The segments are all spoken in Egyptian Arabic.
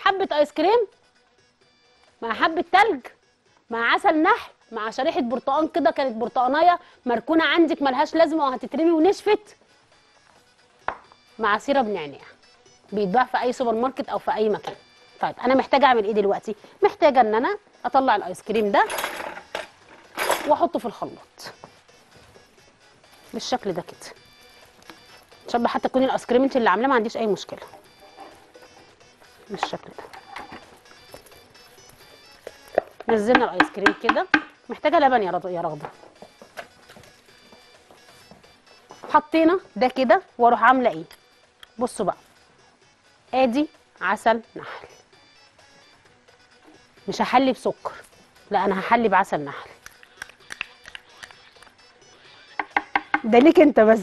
حبه ايس كريم مع حبه تلج مع عسل نحل مع شريحه برتقان كده كانت برتقانيه مركونه عندك ملهاش لازمه وهتترمي ونشفت مع سيرب نعناع بيتباع في اي سوبر ماركت او في اي مكان طيب انا محتاجه اعمل ايه دلوقتي محتاجه ان انا اطلع الايس كريم ده واحطه في الخلاط بالشكل ده كده شبه حتى تكوني الايس كريم انت اللي عاملاه ما عنديش اي مشكله بالشكل ده نزلنا الايس كريم كده محتاجه لبن يا رضا يا رغده حطينا ده كده واروح عامله ايه بصوا بقى ادي عسل نحل مش هحلي بسكر لا انا هحلي بعسل نحل ده ليك انت بس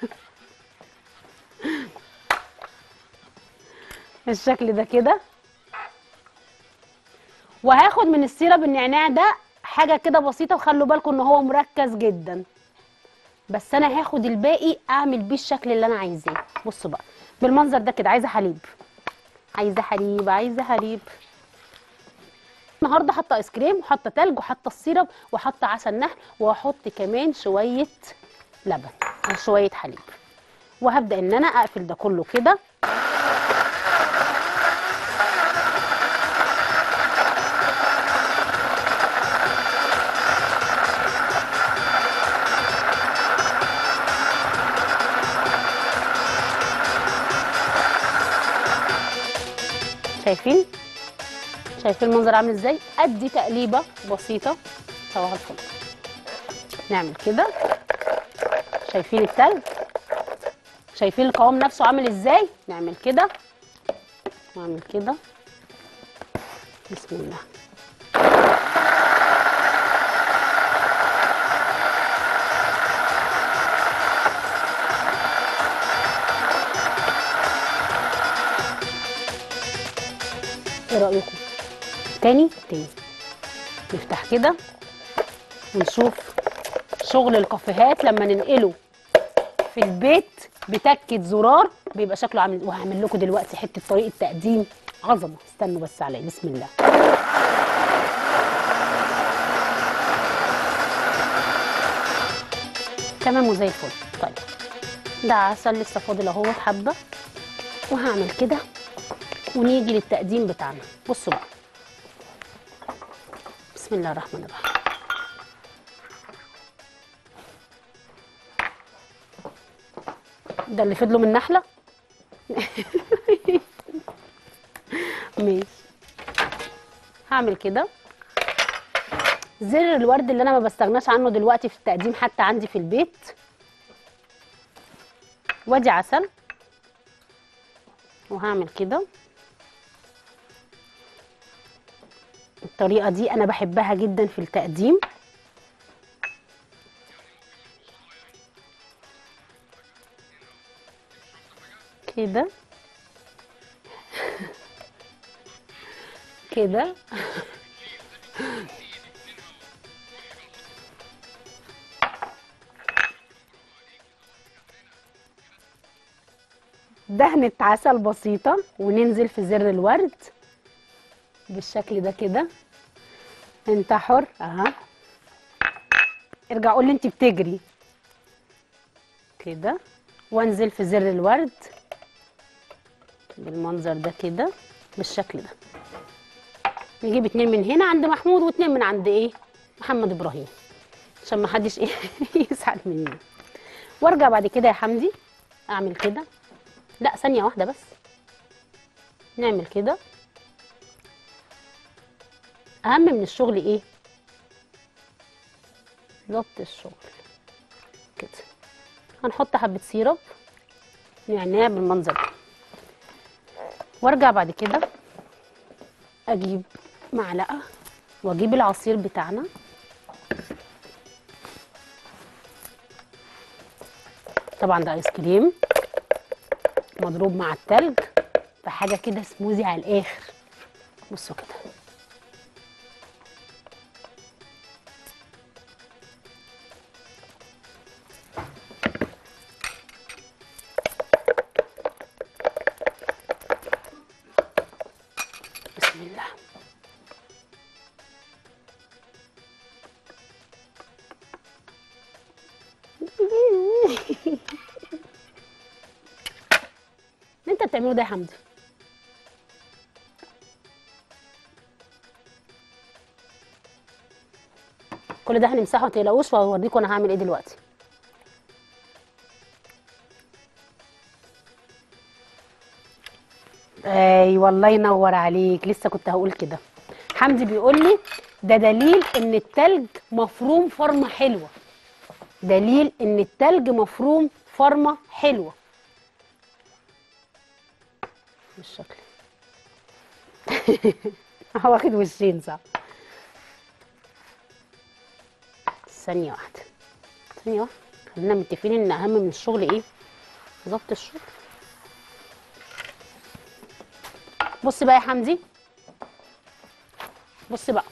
الشكل ده كده وهاخد من السيرب النعناع ده حاجه كده بسيطه وخلوا بالكم ان هو مركز جدا بس انا هاخد الباقي اعمل بيه الشكل اللي انا عايزاه بصوا بقى بالمنظر ده كده عايزه حليب عايزه حليب عايزه حليب النهارده حاطه ايس كريم وحاطه تلج وحاطه السيرب وحاطه عسل نحل وهحط كمان شويه لبن او شويه حليب وهبدا ان انا اقفل ده كله كده شايفين شايفين المنظر عامل ازاي ادي تقليبه بسيطه صباح الفل نعمل كده شايفين التلج شايفين القوام نفسه عامل ازاي نعمل كده نعمل كده بسم الله ايه رايكم تاني تاني نفتح كده ونشوف شغل الكافيهات لما ننقله في البيت بتكه زرار بيبقى شكله عامل وهعمل لكم دلوقتي حته طريقه تقديم عظمه استنوا بس عليا بسم الله تمام وزي الفل طيب ده عسل لسه فاضل اهوت حبه وهعمل كده ونيجي للتقديم بتاعنا بصوا بقى بسم الله الرحمن الرحيم ده اللي فضلوا من نحله ماشي هعمل كده زر الورد اللي انا ما بستغناش عنه دلوقتي في التقديم حتى عندي في البيت وادي عسل وهعمل كده الطريقه دي انا بحبها جدا في التقديم كده كده دهنة عسل بسيطة وننزل في زر الورد بالشكل ده كده انت حر اها ارجع قول لي انت بتجري كده وانزل في زر الورد بالمنظر ده كده بالشكل ده نجيب اتنين من هنا عند محمود واتنين من عند ايه محمد ابراهيم عشان ما حدش ايه يزعل مني وارجع بعد كده يا حمدي اعمل كده لا ثانيه واحده بس نعمل كده اهم من الشغل ايه ضبط الشغل كده هنحط حبه سيرب نعناع بالمنظر ده وارجع بعد كده اجيب معلقه واجيب العصير بتاعنا طبعا ده ايس كريم مضروب مع التلج فحاجه كده سموزي على الاخر بصوا كده بسم الله اللي انت بتعمله ده يا حمدي كل ده هنمسحه ما تقلقوش وهوريكم انا هعمل ايه دلوقتي ايوه الله ينور عليك لسه كنت هقول كده حمدي بيقول لي ده دليل ان التلج مفروم فرمه حلوه دليل ان التلج مفروم فرمه حلوه بالشكل هو واخد وشين صح ثانية واحدة ثانية واحدة خلينا متفقين ان اهم من الشغل ايه ظبط الشغل بص بقى يا حمدي بص بقى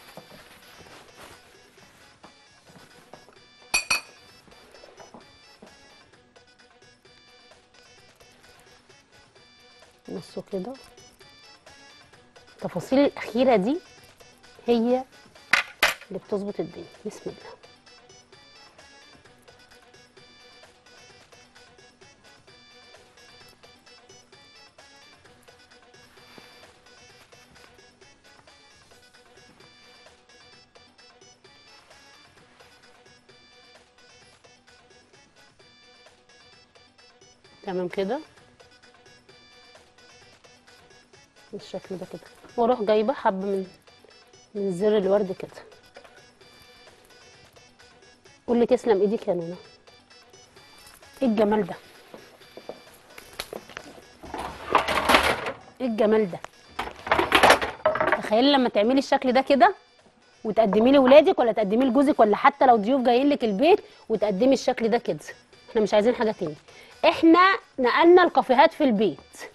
بصوا كده التفاصيل الأخيرة دي هي اللي بتظبط الدنيا بسم الله تمام كده بالشكل ده كده واروح جايبه حبه من من زر الورد كده قول لي تسلم ايديك يا نونا ايه الجمال ده ايه الجمال ده تخيلي لما تعملي الشكل ده كده وتقدميه لولادك ولا تقدميه لجوزك ولا حتى لو ضيوف جايين لك البيت وتقدمي الشكل ده كده احنا مش عايزين حاجه تاني احنا نقلنا الكافيهات في البيت